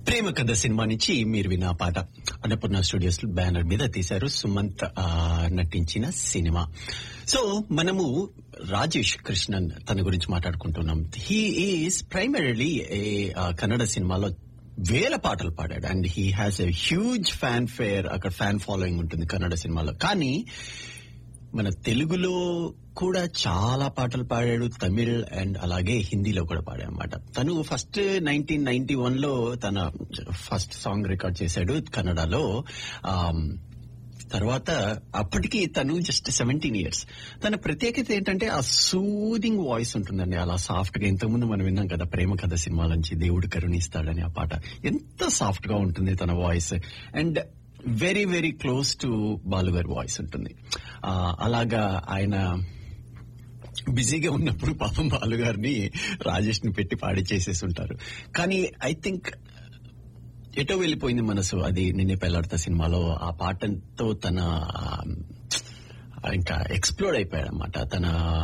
ప్రేమ కథ సినిమా నుంచి మీరు విన్న పాట అన్నపూర్ణ స్టూడియోస్ బ్యానర్ మీద తీశారు సుమంత్ ఆ, నటించిన సినిమా సో మనము రాజేష్ కృష్ణన్ తన గురించి మాట్లాడుకుంటున్నాం he is primarily a Kannada సినిమాలో వేల పాటలు పాడాడు and he has a huge fan fare అక్కడ ఫ్యాన్ ఫాలోయింగ్ ఉంటుంది కన్నడ సినిమాలో కానీ మన తెలుగులో కూడా చాలా పాటలు పాడాడు తమిళ్ అండ్ అలాగే హిందీలో కూడా పాడాడు అనమాట తను ఫస్ట్ నైన్టీన్ నైన్టీ వన్ లో తన ఫస్ట్ సాంగ్ రికార్డ్ చేశాడు కన్నడలో ఆమ్, తర్వాత అప్పటికి తను జస్ట్ సెవెంటీన్ ఇయర్స్ తన ప్రత్యేకత ఏంటంటే ఆ సూదింగ్ వాయిస్ ఉంటుందండి అలా సాఫ్ట్ గా ఇంతకుముందు మనం విన్నాం కదా ప్రేమ కథ సినిమా నుంచి దేవుడు కరుణిస్తాడని ఆ పాట ఎంత సాఫ్ట్ గా ఉంటుంది తన voice and very very close to బాలుగారి వాయిస్ ఉంటుంది ఆ, అలాగా ఆయన బిజీగా ఉన్నప్పుడు పాపం బాలుగారిని రాజేష్ ని పెట్టి పాడి చేసేసి ఉంటారు కానీ ఐ థింక్ ఎటో వెళ్ళిపోయింది మనసు అది నిన్నే పెళ్లాడతా సినిమాలో ఆ పాటతో తన ఆ, ఇంకా ఎక్స్ప్లోర్ అయిపోయాడు అనమాట తన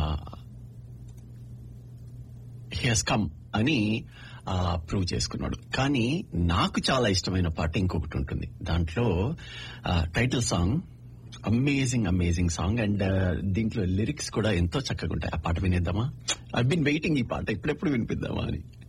హియస్ కమ్ అని ప్రూవ్ చేసుకున్నాడు కానీ నాకు చాలా ఇష్టమైన పాట ఇంకొకటి ఉంటుంది దాంట్లో title song amazing amazing song and దీంట్లో లిరిక్స్ కూడా ఎంతో చక్కగా ఉంటాయి ఆ పాట వినేద్దామా ఐ బిన్ వెయిటింగ్ ఈ పాట ఎప్పుడెప్పుడు వినిపిద్దామా అని